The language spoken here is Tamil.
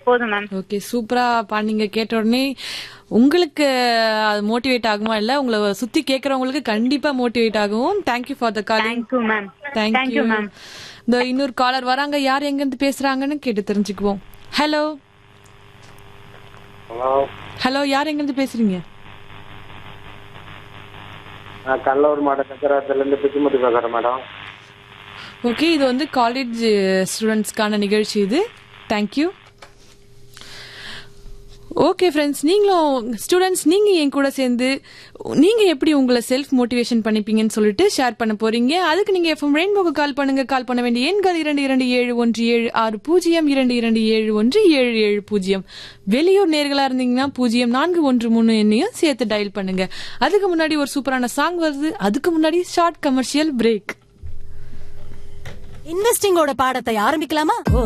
போதும் மேம் ஓகே சூப்பரா பாடினீங்க கேட்ட உடனே உங்களுக்கு அது மோட்டிவேட் ஆகுமா இல்ல உங்களை சுத்தி கேக்குறவங்களுக்கு கண்டிப்பா மோட்டிவேட் ஆகும் thank you for the calling thank you ma'am thank you thank you ma'am இந்த இன்னொரு காலர் வராங்க யார் எங்க இருந்து பேசுறாங்கன்னு கேட்டு தெரிஞ்சுக்குவோம் ஹலோ ஹலோ ஹலோ யார் எங்க இருந்து பேசுறீங்க நான் கடலூர் மாவட்ட சக்கரத்துலேருந்து பிச்சுமுட்டி பேசுகிறேன் மேடம் ஓகே இது வந்து காலேஜ் ஸ்டூடெண்ட்ஸ்க்கான நிகழ்ச்சி இது தேங்க்யூ ஓகே ஃப்ரெண்ட்ஸ் நீங்களும் ஸ்டூடெண்ட்ஸ் நீங்க என் கூட சேர்ந்து நீங்க எப்படி உங்களை செல்ஃப் மோட்டிவேஷன் பண்ணிப்பீங்கன்னு சொல்லிட்டு ஷேர் பண்ண போறீங்க அதுக்கு நீங்க எஃப்எம் ரெயின்போக்கு கால் பண்ணுங்க கால் பண்ண வேண்டிய எண்கள் இரண்டு இரண்டு ஏழு ஒன்று ஏழு ஆறு பூஜ்ஜியம் இரண்டு இரண்டு ஏழு ஒன்று ஏழு ஏழு பூஜ்ஜியம் வெளியூர் நேர்களா இருந்தீங்கன்னா பூஜ்ஜியம் நான்கு ஒன்று மூணு எண்ணையும் சேர்த்து டயல் பண்ணுங்க அதுக்கு முன்னாடி ஒரு சூப்பரான சாங் வருது அதுக்கு முன்னாடி ஷார்ட் கமர்ஷியல் பிரேக் இன்வெஸ்டிங்கோட பாடத்தை ஆரம்பிக்கலாமா